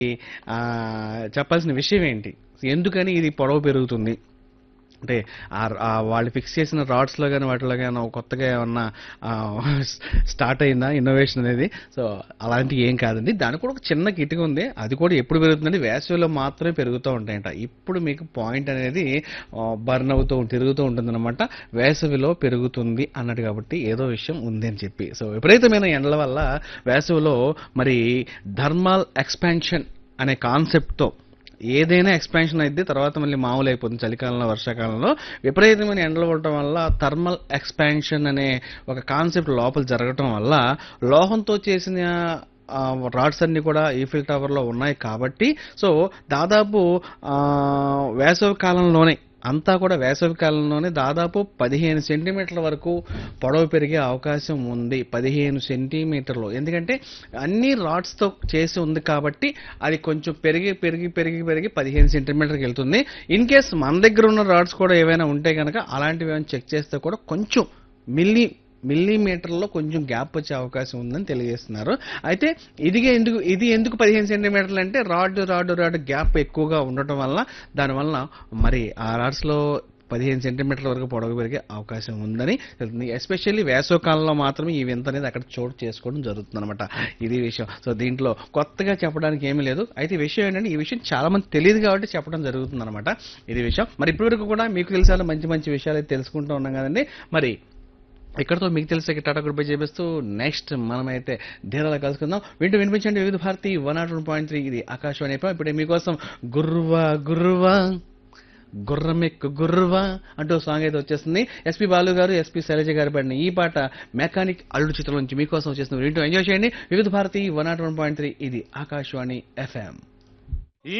ఆ, చెప్పాల్సిన విషయం ఏంటి ఎందుకని ఇది పొడవు పెరుగుతుంది అంటే ఆ- ఆ వాళ్ళు ఫిక్స్ చేసిన రాడ్స్లో కానీ వాటిలో కానీ కొత్తగా ఏమన్నా స్టార్ట్ అయిందా ఇన్నోవేషన్ అనేది సో అలాంటివి ఏం కాదండి దానికి కూడా ఒక చిన్న కిటిక ఉంది అది కూడా ఎప్పుడు పెరుగుతుందంటే వేసవిలో మాత్రమే పెరుగుతూ ఉంటాయంట ఇప్పుడు మీకు పాయింట్ అనేది బర్న్ అవుతూ తిరుగుతూ ఉంటుందన్నమాట వేసవిలో పెరుగుతుంది అన్నట్టు కాబట్టి ఏదో విషయం ఉంది అని చెప్పి సో విపరీతమైన ఎండల వల్ల వేసవిలో మరి థర్మల్ ఎక్స్పాన్షన్ అనే కాన్సెప్ట్తో ఏదైనా ఎక్స్పాన్షన్ అయితే తర్వాత మళ్ళీ మామూలు అయిపోతుంది చలికాలంలో వర్షాకాలంలో విపరీతమైన ఎండలు పడటం వల్ల థర్మల్ ఎక్స్పాన్షన్ అనే ఒక కాన్సెప్ట్ లోపల జరగటం వల్ల లోహంతో చేసిన రాడ్స్ అన్ని కూడా ఈఫిల్ టవర్లో ఉన్నాయి కాబట్టి సో దాదాపు ఆ, వేసవి కాలంలోనే అంతా కూడా వేసవి కాలంలోనే దాదాపు పదిహేను సెంటీమీటర్ల వరకు పొడవు పెరిగే అవకాశం ఉంది పదిహేను సెంటీమీటర్లు ఎందుకంటే అన్ని రాడ్స్తో చేసి ఉంది కాబట్టి అది కొంచెం పెరిగి పెరిగి పెరిగి పెరిగి పదిహేను సెంటీమీటర్కి వెళ్తుంది ఇన్ కేస్ మన దగ్గర ఉన్న రాడ్స్ కూడా ఏవైనా ఉంటే కనుక అలాంటివి ఏమైనా చెక్ చేస్తే కూడా కొంచెం మిల్లీ మిల్లీమీటర్లో కొంచెం గ్యాప్ వచ్చే అవకాశం ఉందని తెలియజేస్తున్నారు అయితే ఇది ఎందుకు ఇది ఎందుకు పదిహేను సెంటీమీటర్లు అంటే రాడ్ రాడ్ రాడ్ గ్యాప్ ఎక్కువగా ఉండటం వల్ల దానివల్ల మరి ఆ రాడ్స్లో పదిహేను సెంటీమీటర్ల వరకు పొడవు పెరిగే అవకాశం ఉందని తెలుస్తుంది ఎస్పెషల్లీ వేసవకాలంలో మాత్రమే ఈ వింత అనేది అక్కడ చోటు చేసుకోవడం జరుగుతుంది అనమాట ఇది విషయం సో దీంట్లో కొత్తగా చెప్పడానికి ఏమీ లేదు అయితే ఈ విషయం ఏంటంటే ఈ విషయం చాలా మంది తెలియదు కాబట్టి చెప్పడం జరుగుతుంది అనమాట ఇది విషయం మరి ఇప్పటివరకు కూడా మీకు తెలిసాలో మంచి మంచి విషయాలు అయితే తెలుసుకుంటూ ఉన్నాం కదండి మరి ఇక్కడతో మీకు తెలిసే టాటా గుడ్ బై చేపిస్తూ నెక్స్ట్ మనమైతే ధీరాలు కలుసుకుందాం వింటూ వినిపించండి Vividh Bharati one nought one point three ఇది ఆకాశవాణి అయిపోయి ఇప్పుడు మీకోసం గుర్రువా గుర్రువా గుర్రమెక్కు గుర్రువా అంటూ సాంగ్ అయితే వచ్చేస్తుంది ఎస్పి బాలు గారు ఎస్పి శైలజ గారు పాడిన ఈ పాట మెకానిక్ అల్లుడు చిత్రం నుంచి మీకోసం వచ్చేస్తుంది వింటూ ఎంజాయ్ చేయండి Vividh Bharati one nought one point three ఇది ఆకాశవాణి ఎఫ్ఎం